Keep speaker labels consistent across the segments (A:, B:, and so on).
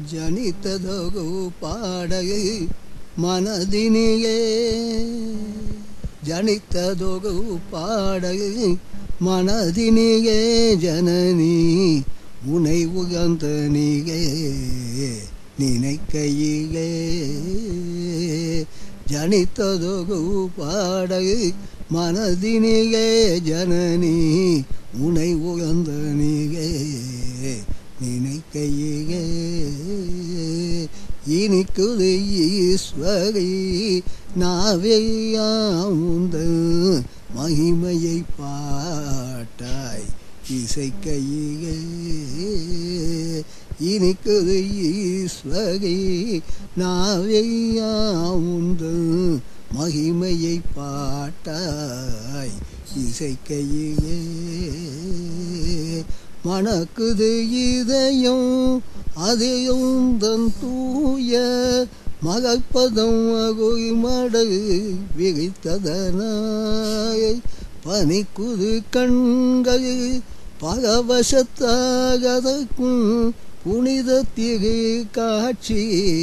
A: ಜನಿತದೊಗು ಪಾಡಗೆ ಮನದಿನಿಗೆ ಜನಿತದೊಗು ಪಾಡಗೆ மனதினியே ஜனனி உனை உகந்தனியே நினைக்கையிலே ஜனித்ததொகு பாடகு மனதினியே ஜனனி உனை உகந்தனியே நினைக்கையிலே இனிக்குது ஈஸ்வரி நாவையாமுந்த மகிமையை பாட்டாய் இசைக்கையே இனிக்குது ஈஸ்வரி நாவையாமுந்த மகிமையை பாட்டாய் இசைக்கையே மணக்குது இதயம் அதையும் தன் தூய மகப்பதம் மடகு விழித்ததனாய் பனிக்குது கண்கள் பகவசத்தாகதற்கும் புனித திரு காட்சி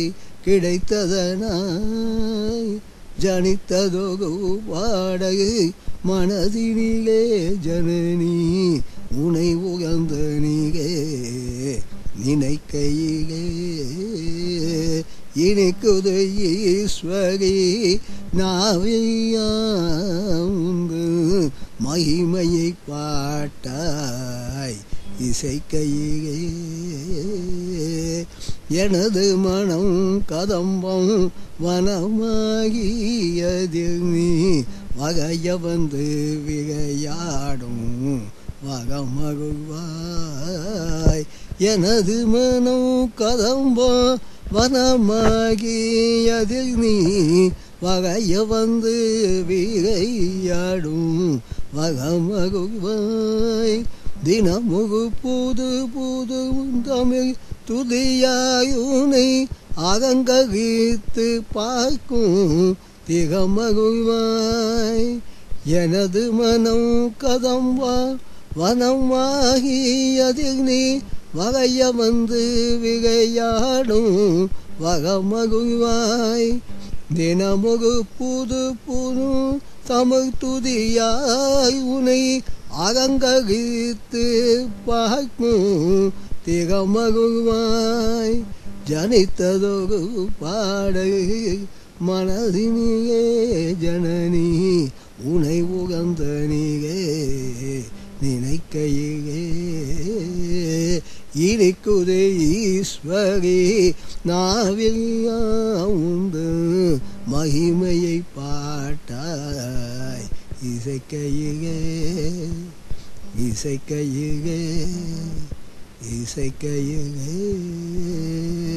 A: கிடைத்ததனாய் ஜனித்ததொகு பாடகு மனதினிலே ஜனனி உனை உகந்த நீகே நினைக்கையிலே இனிக்குது ஈஸ்வரி நாவியாந்து மகிமையை பாட்டாய் இசைக்கையிலே எனது மனம் கதம்பம் வனமாகியதில் நீ வகைய வந்து விகையாடும் வகமகுவாய் எனது மனம் கதம்பம் வனமாகியதில் நீ வகைய வந்து விகையாடும் வகமகுவாய் தினமுகு புது புது தமிழ் துதியாயுனை அகங்ககித்து பார்க்கும் திகமகுவாய் எனது மனம் கதம்பா வனமாகியதில் நீ வகைய வந்து விகையாடும் வகமகுவாய் தினமுகு புது புது தமிழ் துதியாய் உனை அகங்ககித்து பார்க்கும் திகமகுவாய் ஜனித்ததொரு பாடகு மனதினியே ஜனனி உனை உகந்த நீகே நினைக்கையிலே இனிக்குதே ஈஸ்வரி நாவில் உண்டு மகிமையை பாட்டாய் இசைக்கையிலே இசைக்கையிலே இசைக்கையிலே